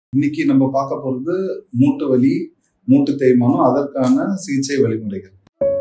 இன்னைக்கு நம்ம பார்க்க போறது மூட்டு வலி மூட்டு தேய்மானம் அதற்கான சிகிச்சை வழிமுறைகள்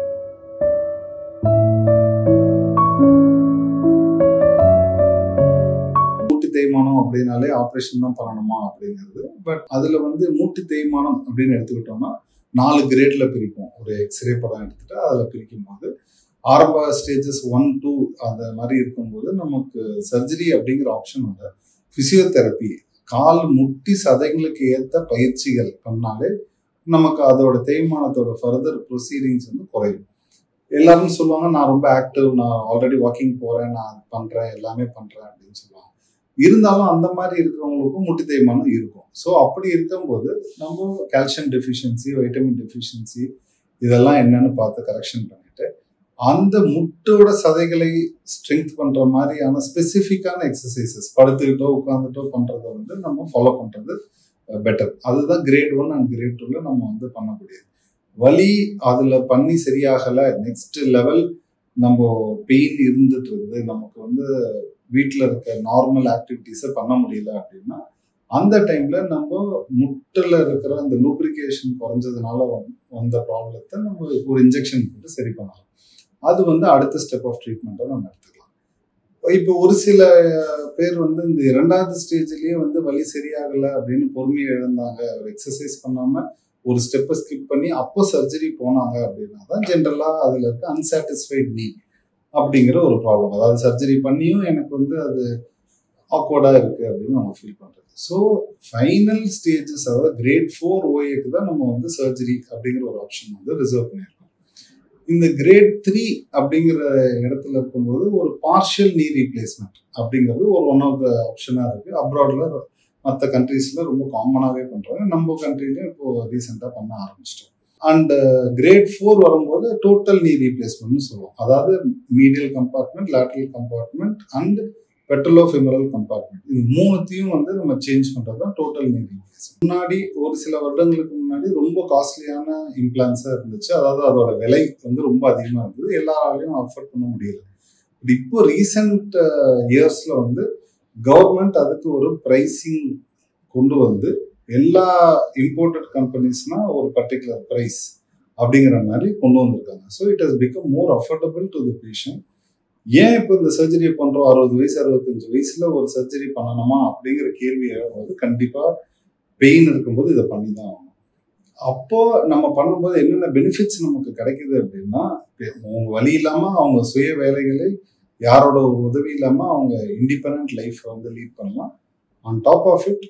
மூட்டு தேய்மானம் அப்படின்னாலே ஆப்ரேஷன் தான் பண்ணணுமா அப்படிங்கிறது பட் அதுல வந்து மூட்டு தேய்மானம் அப்படின்னு எடுத்துக்கிட்டோம்னா நாலு கிரேட்ல பிரிப்போம் ஒரு எக்ஸ்ரே படம் எடுத்துட்டு அதுல பிரிக்கும் போது ஆரம்ப ஸ்டேஜஸ் ஒன் டூ அந்த மாதிரி இருக்கும்போது நமக்கு சர்ஜரி அப்படிங்கிற ஆப்ஷனோட பிசியோதெரப்பி கால் முட்டி சதைங்களுக்கு ஏற்ற பயிற்சிகள் பண்ணாலே நமக்கு அதோட தேய்மானத்தோட ஃபர்தர் ப்ரொசீடிங்ஸ் வந்து குறையும் எல்லாரும் சொல்லுவாங்க நான் ரொம்ப ஆக்டிவ் நான் ஆல்ரெடி வாக்கிங் போறேன் நான் பண்றேன் எல்லாமே பண்றேன் அப்படின்னு சொல்லுவாங்க இருந்தாலும் அந்த மாதிரி இருக்கிறவங்களுக்கும் முட்டி தேய்மானம் இருக்கும் ஸோ அப்படி இருக்கும்போது நம்ம கால்சியம் டெஃபிஷியன்சி வைட்டமின் டெஃபிஷியன்சி இதெல்லாம் என்னன்னு பார்த்து கரெக்ஷன் பண்ணிட்டு அந்த முட்டோட சதைகளை ஸ்ட்ரென்த் பண்ற மாதிரியான ஸ்பெசிஃபிக்கான எக்ஸசைசஸ் படுத்துக்கிட்டோ உட்காந்துட்டோ பண்றதை வந்து நம்ம ஃபாலோ பண்றது பெட்டர் அதுதான் கிரேட் ஒன் அண்ட் கிரேட் டூல நம்ம வந்து பண்ணக்கூடியது வலி அதுல பண்ணி சரியாகல நெக்ஸ்ட் லெவல் நம்ம பெயின் இருந்துட்டு இருக்குது நமக்கு வந்து வீட்டில் இருக்க நார்மல் ஆக்டிவிட்டிஸை பண்ண முடியல அப்படின்னா அந்த டைம்ல நம்ம முட்டில் இருக்கிற அந்த லூப்ரிகேஷன் குறைஞ்சதுனால வந்த ப்ராப்ளத்தை நம்ம ஒரு இன்ஜெக்ஷன் போட்டு சரி பண்ணலாம் அது வந்து அடுத்த ஸ்டெப் ஆஃப் ட்ரீட்மெண்ட்டை நம்ம எடுத்துக்கலாம் இப்போ ஒரு சில பேர் வந்து இந்த இரண்டாவது ஸ்டேஜ்லயே வந்து வலி சரியாகலை அப்படின்னு பொறுமையை இழந்தாங்க ஒரு எக்ஸசைஸ் பண்ணாம ஒரு ஸ்டெப்பை ஸ்கிப் பண்ணி அப்போ சர்ஜரி போனாங்க அப்படின்னா தான் ஜென்ரலாக அதில் இருக்க அன்சாட்டிஸ்ஃபைட் நீ அப்படிங்கிற ஒரு ப்ராப்ளம் அதாவது சர்ஜரி பண்ணியும் எனக்கு வந்து அது ஆக்வர்டாக இருக்கு அப்படின்னு நம்ம ஃபீல் பண்ணுறது ஸோ ஃபைனல் ஸ்டேஜஸ் அதாவது கிரேட் ஃபோர் ஓஏக்கு தான் நம்ம வந்து சர்ஜரி அப்படிங்கிற ஒரு ஆப்ஷன் வந்து ரிசர்வ் பண்ணியிருக்கோம் இந்த கிரேட் த்ரீ அப்படிங்கிற இடத்துல இருக்கும்போது ஒரு பார்ஷியல் நீ ரீப்ளேஸ்மெண்ட் அப்படிங்கிறது ஒரு ஒன் ஆஃப் த ஆப்ஷனாக இருக்கு அப்ராட்ல மற்ற கண்ட்ரீஸில் ரொம்ப காமனாகவே பண்ணுறாங்க நம்ம கண்ட்ரிலையும் இப்போ ரீசெண்டாக பண்ண ஆரம்பிச்சிட்டோம் அண்ட் கிரேட் ஃபோர் வரும்போது டோட்டல் நீ ரீப்ளேஸ்மெண்ட்னு சொல்லுவோம் அதாவது medial compartment lateral compartment and patellofemoral compartment இது மூணுத்தையும் வந்து நம்ம சேஞ்ச் பண்ணுறது தான் டோட்டல் நீ ரீப்ளேஸ்மெண்ட் முன்னாடி ஒரு சில வருடங்களுக்கு முன்னாடி ரொம்ப காஸ்ட்லியான இம்ப்ளான்ஸாக இருந்துச்சு அதாவது அதோட விலை வந்து ரொம்ப அதிகமாக இருந்தது எல்லாராலையும் அஃபோர்ட் பண்ண முடியல பட் இப்போ ரீசெண்ட் இயர்ஸில் வந்து கவர்மெண்ட் அதுக்கு ஒரு ப்ரைஸிங் கொண்டு வந்து எல்லா இம்போர்ட்டட் கம்பெனிஸ்னா ஒரு பர்டிகுலர் ப்ரைஸ் அப்படிங்கிற மாதிரி கொண்டு வந்திருக்காங்க so it has become more affordable to the patient ஏன் இப்போ இந்த சர்ஜரி பண்ணுறோம் அறுபது வயசு அறுபத்தஞ்சு வயசுல ஒரு சர்ஜரி பண்ணணுமா அப்படிங்கிற கேள்வி எழும்போது கண்டிப்பாக பெயின் இருக்கும்போது இதை பண்ணி தான் ஆகணும் அப்போ நம்ம பண்ணும்போது என்னென்ன பெனிஃபிட்ஸ் நமக்கு கிடைக்குது அப்படின்னா அவங்க வழி இல்லாமல் அவங்க சுய வேலைகளை யாரோட ஒரு உதவி இல்லாமல் அவங்க இண்டிபெண்ட் லைஃப்பை வந்து லீட் பண்ணலாம் on top of it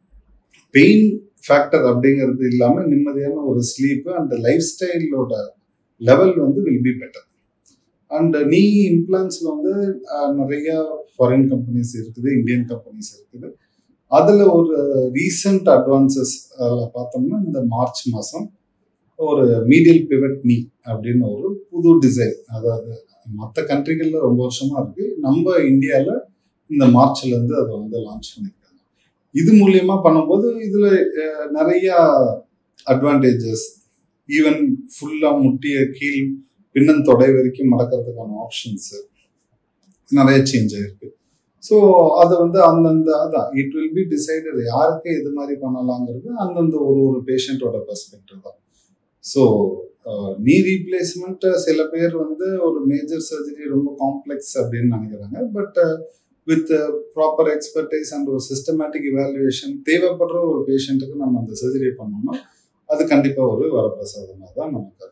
pain factor அப்படிங்கிறது இல்லாமல் நிம்மதியான ஒரு ஸ்லீப்பு அந்த லைஃப் ஸ்டைலோட லெவல் வந்து will be better and knee இம்ப்ளான்ஸில் வந்து நிறைய ஃபாரின் கம்பெனிஸ் இருக்குது இந்தியன் கம்பெனிஸ் இருக்குது அதில் ஒரு ரீசன்ட் அட்வான்சஸ் அதில் பார்த்தோம்னா இந்த மார்ச் மாதம் ஒரு மீடியல் பிவட் நீ அப்படின்னு ஒரு புது டிசைன் அதாவது மற்ற கண்ட்ரிகளில் ரொம்ப வருஷமா இருக்கு நம்ம இந்தியாவில் இந்த மார்ச்லேருந்து அதை வந்து லான்ச் பண்ணியிருக்காங்க இது மூலியமா பண்ணும்போது இதில் நிறைய அட்வான்டேஜஸ் ஈவன் ஃபுல்லாக முட்டிய கீழ் பின்னன் தொடை வரைக்கும் மடக்கிறதுக்கான ஆப்ஷன்ஸு நிறைய சேஞ்ச் ஆயிருக்கு ஸோ அது வந்து அந்தந்த அதான் இட் வில் பி டிசைடட் யாருக்கு எது மாதிரி பண்ணலாங்கிறது அந்தந்த ஒரு ஒரு பேஷண்ட்டோட பெர்ஸ்பெக்டிவ் தான் ஸோ நீ ரீப்ளேஸ்மெண்ட் சில பேர் வந்து ஒரு மேஜர் சர்ஜரி ரொம்ப காம்ப்ளெக்ஸ் அப்படின்னு நினைக்கிறாங்க but with proper expertise and ஒரு சிஸ்டமேட்டிக் இவாலுவேஷன் தேவைப்படுற ஒரு பேஷண்ட்டுக்கு நம்ம அந்த சர்ஜரி பண்ணோம்னா அது கண்டிப்பாக ஒரு வரப்பிரசாதமாக தான் நமக்கு